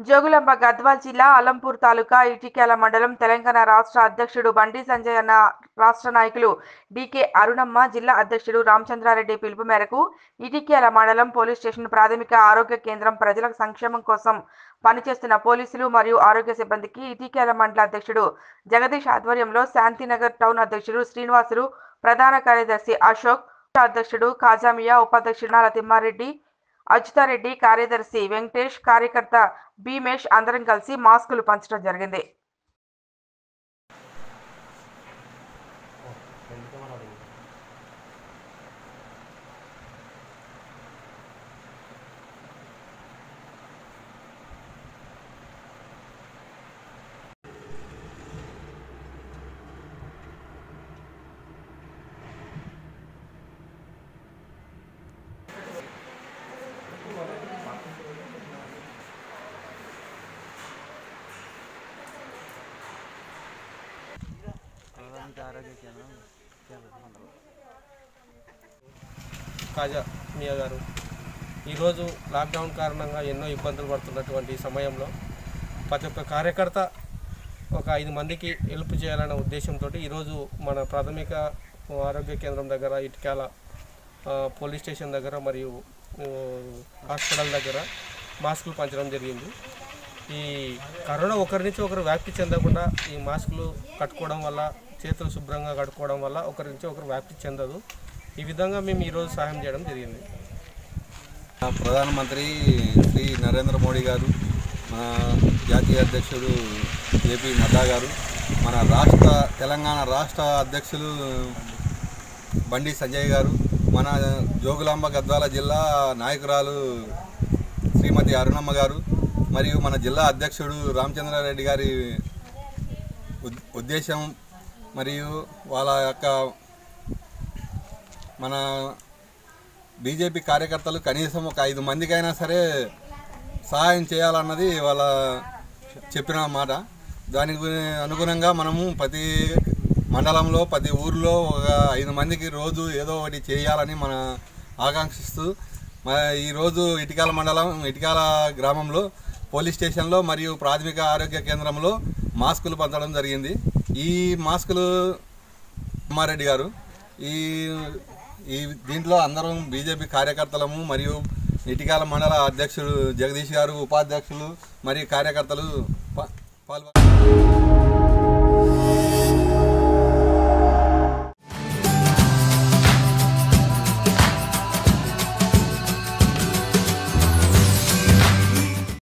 జోగులాంబ గద్వాల్ జిల్లా అలంపూర్ తాలూకా ఇటిక్యాల మండలం తెలంగాణ రాష్ట్ర అధ్యక్షుడు బండి సంజయ్ అన్న రాష్ట్ర నాయకులు డికే అరుణమ్మ జిల్లా అధ్యక్షుడు రామచంద్రారెడ్డి పిలుపు మేరకు ఇటిక్యాల మండలం పోలీస్ స్టేషన్ ప్రాథమిక ఆరోగ్య కేంద్రం ప్రజల సంక్షేమం కోసం పనిచేస్తున్న పోలీసులు మరియు ఆరోగ్య సిబ్బందికి ఇటిక్యాల మండల అధ్యక్షుడు జగదీష్ ఆధ్వర్యంలో శాంతినగర్ టౌన్ అధ్యక్షుడు శ్రీనివాసులు ప్రధాన కార్యదర్శి అశోక్ అధ్యక్షుడు కాజామియా ఉపాధ్యక్షుడు నాల తిమ్మారెడ్డి అచ్యుతారెడ్డి కార్యదర్శి వెంకటేష్ కార్యకర్త భీమేష్ అందరం కలిసి మాస్కులు పంచడం జరిగింది కాజా మియా గారు ఈరోజు లాక్డౌన్ కారణంగా ఎన్నో ఇబ్బందులు పడుతున్నటువంటి సమయంలో ప్రతి ఒక్క కార్యకర్త ఒక ఐదు మందికి హెల్ప్ చేయాలనే ఉద్దేశంతో ఈరోజు మన ప్రాథమిక ఆరోగ్య కేంద్రం దగ్గర ఇటుకాల ఆ, పోలీస్ స్టేషన్ దగ్గర మరియు ఆ, హాస్పిటల్ దగ్గర మాస్కులు పంచడం జరిగింది ఈ కరోనా ఒకరి నుంచి ఒకరు వ్యాప్తి చెందకుండా ఈ మాస్కులు కట్టుకోవడం వల్ల చేతులు శుభ్రంగా కట్టుకోవడం వల్ల ఒకరి నుంచి ఒకరు వ్యాప్తి చెందదు ఈ విధంగా మేము ఈరోజు సహాయం చేయడం జరిగింది ప్రధానమంత్రి శ్రీ నరేంద్ర మోడీ గారు మన జాతీయ అధ్యక్షుడు జేపీ నడ్డా గారు మన రాష్ట్ర తెలంగాణ రాష్ట్ర అధ్యక్షులు బండి సంజయ్ గారు మన జోగులాంబ గద్వాల జిల్లా నాయకురాలు శ్రీమతి అరుణమ్మ గారు మరియు మన జిల్లా అధ్యక్షుడు రామచంద్రారెడ్డి గారి ఉద్- ఉద్దేశం మరియు వాళ్ళ యొక్క మన బీజేపీ కార్యకర్తలు కనీసం ఒక ఐదు మందికైనా సరే సహాయం చేయాలన్నది వాళ్ళ చెప్పిన మాట దానికి అనుగుణంగా మనము ప్రతి మండలంలో ప్రతి ఊర్లో ఒక ఐదు మందికి రోజు ఏదో ఒకటి చేయాలని మన ఆకాంక్షిస్తూ మ- ఈరోజు ఇటికాల మండలం ఇటికాల గ్రామంలో పోలీస్ స్టేషన్లో మరియు ప్రాథమిక ఆరోగ్య కేంద్రంలో మాస్కులు పంచడం జరిగింది ఈ మాస్కులు కుమారెడ్డి గారు ఈ ఈ దీంట్లో అందరం బీజేపీ కార్యకర్తలము మరియు ఇటికాల మండల అధ్యక్షుడు జగదీష్ గారు ఉపాధ్యక్షులు మరియు కార్యకర్తలు పా- పాల్గొన్నారు